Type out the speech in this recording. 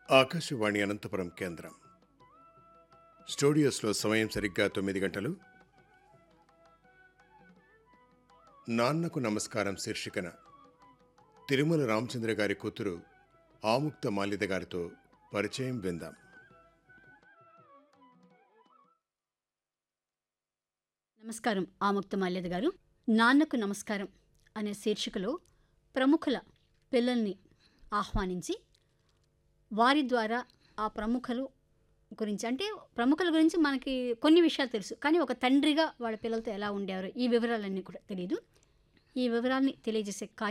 ఆకాశవాణి అనంతపురం కేంద్రం స్టూడియోస్లో సమయం సరిగ్గా తొమ్మిది గంటలు నాన్నకు నమస్కారం శీర్షికన తిరుమల రామచంద్ర గారి కూతురు ఆముక్త మాల్యద గారితో పరిచయం విందాం నమస్కారం ఆముక్త మాల్యద గారు నాన్నకు నమస్కారం అనే శీర్షికలో ప్రముఖుల పిల్లల్ని ఆహ్వానించి వారి ద్వారా ఆ ప్రముఖులు గురించి అంటే ప్రముఖుల గురించి మనకి కొన్ని విషయాలు తెలుసు కానీ ఒక తండ్రిగా వాళ్ళ పిల్లలతో ఎలా ఉండేవారు ఈ వివరాలన్నీ కూడా తెలియదు ఈ వివరాల్ని తెలియజేసే కార్య